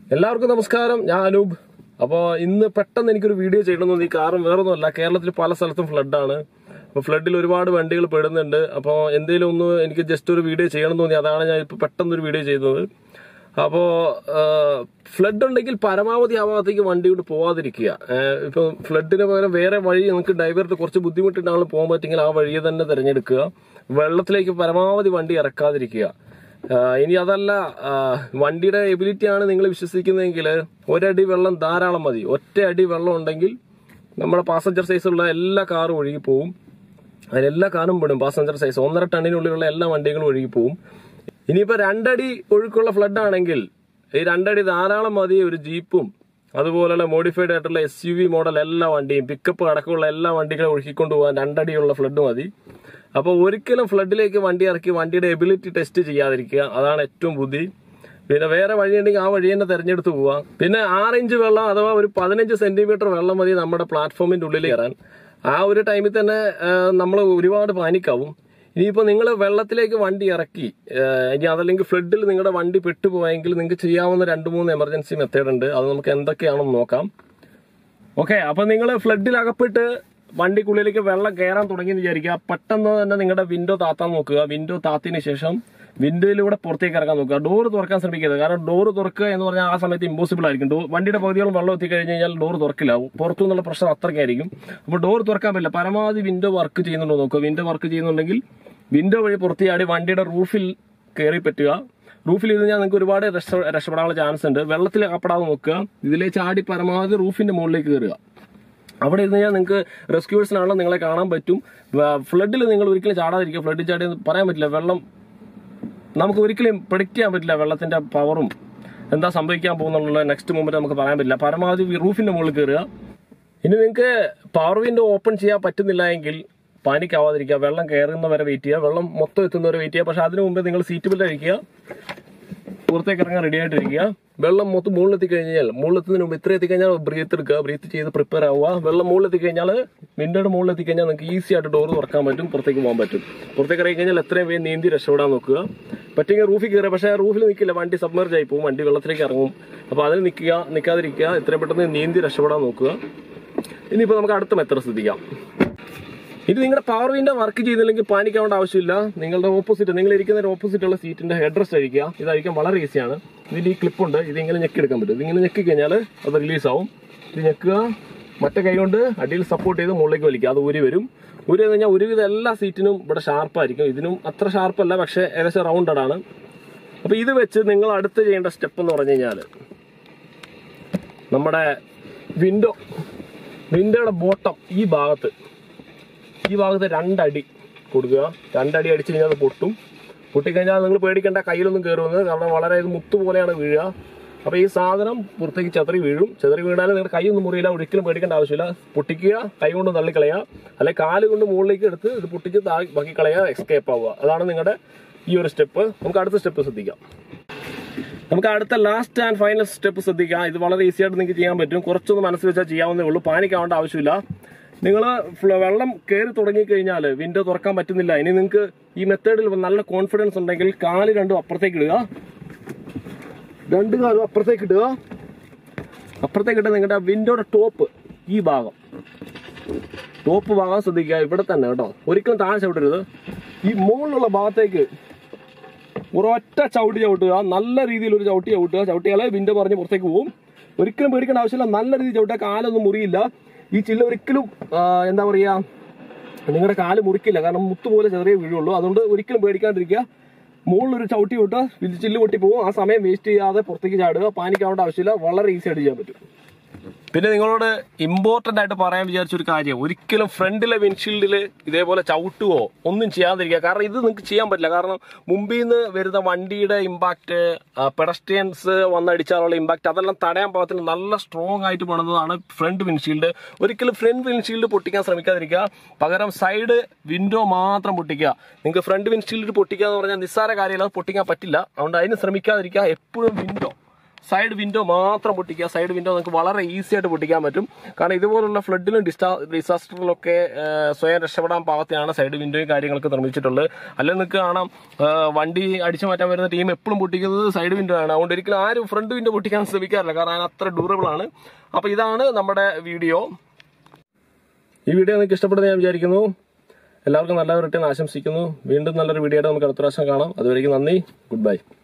എല്ലാവർക്കും നമസ്കാരം ഞാൻ അനൂപ് അപ്പോൾ ഇന്ന് പെട്ടെന്ന് എനിക്കൊരു വീഡിയോ ചെയ്യണമെന്ന് തോന്നി കാരണം വേറൊന്നുമല്ല കേരളത്തിൽ പല സ്ഥലത്തും ഫ്ലഡാണ് അപ്പോൾ ഫ്ലഡിൽ ഒരുപാട് വണ്ടികൾ പെടുന്നുണ്ട് അപ്പോൾ എന്തെങ്കിലും ഒന്ന് എനിക്ക് ജസ്റ്റ് ഒരു വീഡിയോ ചെയ്യണം എന്ന് തോന്നി അതാണ് ഞാൻ ഇപ്പോൾ പെട്ടെന്ന് ഒരു വീഡിയോ ചെയ്യുന്നത് അപ്പോൾ ഫ്ലഡ് ഉണ്ടെങ്കിൽ പരമാവധി ആ ഭാഗത്തേക്ക് വണ്ടി കൊണ്ട് പോവാതിരിക്കുക ഇപ്പം ഫ്ലഡിന് പകരം വേറെ വഴി നിങ്ങൾക്ക് ഡൈവേർട്ട് കുറച്ച് ബുദ്ധിമുട്ടിട്ടാണ് പോകാൻ പറ്റുമെങ്കിൽ ആ വഴിയെ തന്നെ തിരഞ്ഞെടുക്കുക വെള്ളത്തിലേക്ക് പരമാവധി വണ്ടി ഇറക്കാതിരിക്കുക ആ, ഇനി അതല്ല ആ, വണ്ടിയുടെ എബിലിറ്റി ആണ് നിങ്ങൾ വിശ്വസിക്കുന്നതെങ്കിൽ ഒരടി വെള്ളം ധാരാളം മതി ഒറ്റ അടി വെള്ളം ഉണ്ടെങ്കിൽ നമ്മുടെ പാസഞ്ചർ സൈസുള്ള എല്ലാ കാറും ഒഴുകി പോവും അതിലെല്ലാ കാറും പെടും പാസഞ്ചർ സൈസ് ഒന്നര ടണ്ണിനുള്ളിലുള്ള എല്ലാ വണ്ടികളും ഒഴുകി പോവും ഇനിയിപ്പോ രണ്ടടി ഒഴുക്കുള്ള ഫ്ലഡ് ആണെങ്കിൽ ഈ രണ്ടടി ധാരാളം മതി ഒരു ജീപ്പും അതുപോലുള്ള മോഡിഫൈഡ് ആയിട്ടുള്ള എസ് യു വി മോഡൽ എല്ലാ വണ്ടിയും പിക്കപ്പ് അടക്കമുള്ള എല്ലാ വണ്ടികളും ഒഴുക്കിക്കൊണ്ട് പോകാൻ രണ്ടടിയുള്ള ഫ്ലഡ് മതി അപ്പോൾ ഒരിക്കലും ഫ്ലഡിലേക്ക് വണ്ടി ഇറക്കി വണ്ടിയുടെ എബിലിറ്റി ടെസ്റ്റ് ചെയ്യാതിരിക്കുക അതാണ് ഏറ്റവും ബുദ്ധി പിന്നെ വേറെ വഴിയുണ്ടെങ്കിൽ ആ വഴി തന്നെ തെരഞ്ഞെടുത്ത് പോവാം പിന്നെ ആറ് ഇഞ്ച് വെള്ളം അഥവാ ഒരു പതിനഞ്ച് സെന്റിമീറ്റർ വെള്ളം മതി നമ്മുടെ പ്ലാറ്റ്ഫോമിന്റെ ഉള്ളിൽ കയറാൻ ആ ഒരു ടൈമിൽ തന്നെ നമ്മൾ ഒരുപാട് പാനിക്കാവും ഇനിയിപ്പോൾ നിങ്ങൾ വെള്ളത്തിലേക്ക് വണ്ടി ഇറക്കി ആ, ഇനി അതല്ലെങ്കിൽ ഫ്ലഡിൽ നിങ്ങളുടെ വണ്ടി പെട്ടുപോയെങ്കിൽ നിങ്ങൾക്ക് ചെയ്യാവുന്ന രണ്ട് മൂന്ന് എമർജൻസി മെത്തേഡ് ഉണ്ട് അത് നമുക്ക് എന്തൊക്കെയാണെന്ന് നോക്കാം ഓക്കെ അപ്പൊ നിങ്ങൾ ഫ്ലഡിൽ അകപ്പെട്ട് വണ്ടിക്കുള്ളിലേക്ക് വെള്ളം കയറാൻ തുടങ്ങി എന്ന് വിചാരിക്കുക പെട്ടെന്ന് തന്നെ നിങ്ങളുടെ വിൻഡോ താത്താൻ നോക്കുക വിൻഡോ താത്തിന് ശേഷം വിൻഡോയിലൂടെ പുറത്തേക്ക് ഇറങ്ങാൻ നോക്കുക ഡോർ തുറക്കാൻ ശ്രമിക്കരുത് കാരണം ഡോർ തുറക്കുക എന്ന് പറഞ്ഞാൽ ആ സമയത്ത് ഇമ്പോസിബിൾ ആയിരിക്കും ഡോ- വണ്ടിയുടെ പകുതിയോളം വെള്ളം എത്തിക്കഴിഞ്ഞ് കഴിഞ്ഞാൽ ഡോർ തുറക്കില്ല പുറത്തു നിന്നുള്ള പ്രഷർ അത്രയ്ക്കായിരിക്കും അപ്പോൾ ഡോർ തുറക്കാൻ പറ്റില്ല പരമാവധി വിൻഡോ വർക്ക് ചെയ്യുന്നുണ്ടോ നോക്കുക വിൻഡോ വർക്ക് ചെയ്യുന്നുണ്ടെങ്കിൽ വിൻഡോ വഴി പുറത്തിയാടി വണ്ടിയുടെ റൂഫിൽ കയറി പറ്റുക റൂഫിൽ ഇരുന്ന് നിങ്ങൾക്ക് ഒരുപാട് രക്ഷ- രക്ഷപ്പെടാനുള്ള ചാൻസ് ഉണ്ട് വെള്ളത്തിൽ അകപ്പെടാതെ നോക്കുക ഇതിലെ ചാടി പരമാവധി റൂഫിന്റെ മുകളിലേക്ക് കയറുക അവിടെ ഇരുന്ന് കഴിഞ്ഞാൽ നിങ്ങൾക്ക് റെസ്ക്യൂവേഴ്സിനാണല്ലോ നിങ്ങളെ കാണാൻ പറ്റും ഫ്ലഡിൽ നിങ്ങൾ ഒരിക്കലും ചാടാതിരിക്കുക ഫ്ലഡിൽ ചാടി പറയാൻ പറ്റില്ല വെള്ളം നമുക്ക് ഒരിക്കലും പ്രഡിക്റ്റ് ചെയ്യാൻ പറ്റില്ല വെള്ളത്തിന്റെ പവറും എന്താ സംഭവിക്കാൻ പോകുന്നുള്ള നെക്സ്റ്റ് മൂമെന്റ് നമുക്ക് പറയാൻ പറ്റില്ല പരമാവധി റൂഫിന്റെ മുകളിൽ കയറുക ഇനി നിങ്ങൾക്ക് പവർ വിൻഡോ ഓപ്പൺ ചെയ്യാൻ പറ്റുന്നില്ല എങ്കിൽ പാനിക് ആവാതിരിക്കുക വെള്ളം കയറുന്ന വരെ വെയിറ്റ് ചെയ്യുക വെള്ളം മൊത്തം എത്തുന്നവരെ വെയിറ്റ് ചെയ്യുക പക്ഷെ അതിനു മുമ്പ് നിങ്ങൾ സീറ്റ് ബെൽറ്റ് അഴിക്കുക പുറത്തേക്ക് ഇറങ്ങാൻ റെഡി ആയിട്ടിരിക്കുക വെള്ളം മൊത്തം മുകളിലെത്തി കഴിഞ്ഞാൽ മുകളിലെത്തുന്നതിന് മുമ്പ് ഇത്ര എത്തിക്കഴിഞ്ഞാൽ ബ്രീത്ത് എടുക്കുക ബ്രീത്ത് ചെയ്ത് പ്രിപ്പയർ ആവുക വെള്ളം മുകളിലെത്തി കഴിഞ്ഞാൽ വിൻഡോയുടെ മുകളിലെത്തി കഴിഞ്ഞാൽ നിങ്ങൾക്ക് ഈസി ആയിട്ട് ഡോർ തുറക്കാൻ പറ്റും പുറത്തേക്ക് പോകാൻ പറ്റും പുറത്തേക്ക് ഇറങ്ങി കഴിഞ്ഞാൽ എത്രയും വേഗം നീന്തി രക്ഷപ്പെടാൻ നോക്കുക പറ്റുമെങ്കിൽ റൂഫിൽ കയറുക പക്ഷേ റൂഫിൽ നിൽക്കില്ല വണ്ടി സബ്മർജ് ആയി പോകും വണ്ടി വെള്ളത്തിലേക്ക് ഇറങ്ങും അപ്പോൾ അതിൽ നിൽക്കുക നിൽക്കാതിരിക്കുക എത്രയും പെട്ടെന്ന് നീന്തി രക്ഷപ്പെടാൻ നോക്കുക ഇനിയിപ്പോൾ നമുക്ക് അടുത്ത മെത്തഡ് ശ്രദ്ധിക്കാം ഇത് നിങ്ങളുടെ പവർ വിൻഡോ വർക്ക് ചെയ്യുന്നില്ലെങ്കിൽ പാനിക്കാവേണ്ട ആവശ്യമില്ല നിങ്ങളുടെ ഓപ്പോസിറ്റ് നിങ്ങൾ ഇരിക്കുന്ന ഓപ്പോസിറ്റ് ഉള്ള സീറ്റിന്റെ ഹെഡ് റെസ്റ്റ് അഴിക്കുക ഇത് അഴിക്കാൻ വളരെ ഈസിയാണ് ഇതിൽ ഈ ക്ലിപ്പ് ഉണ്ട് ഇത് ഇങ്ങനെ ഞെക്കി എടുക്കാൻ പറ്റും ഇതിങ്ങനെ ഞെക്കി കഴിഞ്ഞാൽ അത് റിലീസ് ആവും ഇത് ഞെക്കുക മറ്റേ കൈ കൊണ്ട് അടിയിൽ സപ്പോർട്ട് ചെയ്ത് മുകളിലേക്ക് വലിക്കുക അത് ഊരി വരും ഊരി എന്ന് കഴിഞ്ഞാൽ ഒരുവിധം എല്ലാ സീറ്റിനും ഇവിടെ ഷാർപ്പായിരിക്കും ഇതിനും അത്ര ഷാർപ്പല്ല പക്ഷേ ഏകദേശം റൗണ്ടഡ് ആണ് അപ്പൊ ഇത് വെച്ച് നിങ്ങൾ അടുത്ത് ചെയ്യേണ്ട സ്റ്റെപ്പ് എന്ന് പറഞ്ഞു കഴിഞ്ഞാൽ നമ്മുടെ വിൻഡോ വിൻഡോയുടെ ബോട്ടം ഈ ഭാഗത്ത് ഈ ഭാഗത്ത് രണ്ടടി കൊടുക്കുക രണ്ടടി അടിച്ചു കഴിഞ്ഞാൽ അത് പൊട്ടും പൊട്ടിക്കഴിഞ്ഞാൽ നിങ്ങൾ പേടിക്കേണ്ട കയ്യിലൊന്നും കയറുമെന്ന് കാരണം വളരെ ഇത് മുത്തു പോലെയാണ് വീഴുക അപ്പോൾ ഈ സാധനം പുറത്തേക്ക് ചെതറി വീഴും ചെതറി വീണാലും നിങ്ങളുടെ കൈയൊന്നും മുറിയില്ല ഒരിക്കലും പേടിക്കേണ്ട ആവശ്യമില്ല പൊട്ടിക്കുക കൈ കൊണ്ട് തള്ളിക്കളയുക അല്ലെ കാല് കൊണ്ട് മുകളിലേക്ക് എടുത്ത് ഇത് പൊട്ടിച്ച് താ ബാക്കി കളയുക എസ്കേപ്പ് ആവുക അതാണ് നിങ്ങളുടെ ഈ ഒരു സ്റ്റെപ്പ് നമുക്ക് അടുത്ത സ്റ്റെപ്പ് ശ്രദ്ധിക്കാം നമുക്ക് അടുത്ത ലാസ്റ്റ് ആൻഡ് ഫൈനൽ സ്റ്റെപ്പ് ശ്രദ്ധിക്കാം ഇത് വളരെ ഈസി ആയിട്ട് നിങ്ങൾക്ക് ചെയ്യാൻ പറ്റും കുറച്ചൊന്ന് മനസ്സിൽ വെച്ചാൽ ചെയ്യാവുന്നേ ഉള്ളൂ പാനിക്കാവേണ്ട ആവശ്യമില്ല നിങ്ങൾ വെള്ളം കയറി തുടങ്ങിക്കഴിഞ്ഞാൽ വിൻഡോ തുറക്കാൻ പറ്റുന്നില്ല ഇനി നിങ്ങൾക്ക് ഈ മെത്തേഡിൽ നല്ല കോൺഫിഡൻസ് ഉണ്ടെങ്കിൽ കാല് രണ്ടും അപ്പുറത്തേക്ക് ഇടുക രണ്ട് കാലും അപ്പുറത്തേക്ക് ഇടുക അപ്പുറത്തേക്ക് ഇട്ട് നിങ്ങളുടെ വിൻഡോയുടെ ടോപ്പ് ഈ ഭാഗം ടോപ്പ് ഭാഗം ശ്രദ്ധിക്കുക ഇവിടെ തന്നെ കേട്ടോ ഒരിക്കലും താഴെ ചവിട്ടരുത് ഈ മുകളിലുള്ള ഭാഗത്തേക്ക് ഒരൊറ്റ ചവിട്ടി ചവിട്ടുക നല്ല രീതിയിൽ ഒരു ചവിട്ടി ചവിട്ടുക ചവിട്ടിയാൽ വിൻഡോ പറഞ്ഞ് പുറത്തേക്ക് പോകും ഒരിക്കലും പേടിക്കേണ്ട ആവശ്യമില്ല നല്ല രീതിയിൽ ചവിട്ടിയാൽ കാലൊന്നും മുറിയില്ല ഈ ചില്ല ഒരിക്കലും ആ, എന്താ പറയാ നിങ്ങളുടെ കാല് മുറിക്കില്ല കാരണം മുത്ത് പോലെ ചെറിയ വീഴുള്ളൂ അതുകൊണ്ട് ഒരിക്കലും പേടിക്കാണ്ടിരിക്കുക മുകളിലൊരു ചവിട്ടി വിട്ട് ഇത് ചില്ല് പൊട്ടി പോകും ആ സമയം വേസ്റ്റ് ചെയ്യാതെ പുറത്തേക്ക് ചാടുക പാനിക്കാവേണ്ട ആവശ്യമില്ല വളരെ ഈസി ആയിട്ട് ചെയ്യാൻ പറ്റും പിന്നെ നിങ്ങളോട് ഇമ്പോർട്ടന്റ് ആയിട്ട് പറയാൻ വിചാരിച്ച ഒരു കാര്യം ഒരിക്കലും ഫ്രണ്ടിലെ വിൻഷീൽഡിൽ ഇതേപോലെ ചവിട്ടുവോ ഒന്നും ചെയ്യാതിരിക്കുക കാരണം ഇത് നിങ്ങൾക്ക് ചെയ്യാൻ പറ്റില്ല കാരണം മുമ്പിൽ നിന്ന് വരുന്ന വണ്ടിയുടെ ഇമ്പാക്ട് പെഡസ്ട്രിയൻസ് വന്നടിച്ചാലുള്ള ഇമ്പാക്ട് അതെല്ലാം തടയാൻ പാകത്തിന് നല്ല സ്ട്രോങ് ആയിട്ട് പണിതാണ് ഫ്രണ്ട് വിൻഷീൽഡ് ഒരിക്കലും ഫ്രണ്ട് വിൻഷീൽഡ് പൊട്ടിക്കാൻ ശ്രമിക്കാതിരിക്കുക പകരം സൈഡ് വിൻഡോ മാത്രം പൊട്ടിക്കുക നിങ്ങൾക്ക് ഫ്രണ്ട് വിൻഷീൽഡ് പൊട്ടിക്കുക എന്ന് പറഞ്ഞാൽ നിസ്സാര കാര്യമല്ല അത് പൊട്ടിക്കാൻ പറ്റില്ല അതുകൊണ്ട് അതിന് ശ്രമിക്കാതിരിക്കുക എപ്പോഴും വിൻഡോ സൈഡ് വിൻഡോ മാത്രം പൊട്ടിക്കുക സൈഡ് വിൻഡോ നമുക്ക് വളരെ ഈസി ആയിട്ട് പൊട്ടിക്കാൻ പറ്റും കാരണം ഇതുപോലുള്ള ഫ്ലഡിലും ഡിസാ ഡിസാസ്റ്ററിലൊക്കെ ആ, സ്വയം രക്ഷപ്പെടാൻ പാകത്തെയാണ് സൈഡ് വിൻഡോയും കാര്യങ്ങളൊക്കെ നിർമ്മിച്ചിട്ടുള്ളത് അല്ലെങ്കിൽ നിങ്ങൾക്ക് കാണാം ആ, വണ്ടി അടിച്ചു മാറ്റാൻ വരുന്ന ടീം എപ്പോഴും പൊട്ടിക്കുന്നത് സൈഡ് വിൻഡോ ആണ് അതുകൊണ്ട് ഒരിക്കലും ആരും ഫ്രണ്ട് വിൻഡോ പൊട്ടിക്കാൻ ശ്രമിക്കാറില്ല കാരണം അതിന് അത്ര ഡ്യൂറബിൾ ആണ് അപ്പൊ ഇതാണ് നമ്മുടെ വീഡിയോ ഈ വീഡിയോ നിങ്ങൾക്ക് ഇഷ്ടപ്പെടുന്ന ഞാൻ വിചാരിക്കുന്നു എല്ലാവർക്കും നല്ല റിട്ടേൺ ആശംസിക്കുന്നു വീണ്ടും നല്ലൊരു വീഡിയോ ആയിട്ട് നമുക്ക് അടുത്ത പ്രാവശ്യം കാണാം അതുവരേക്കും നന്ദി ഗുഡ് ബൈ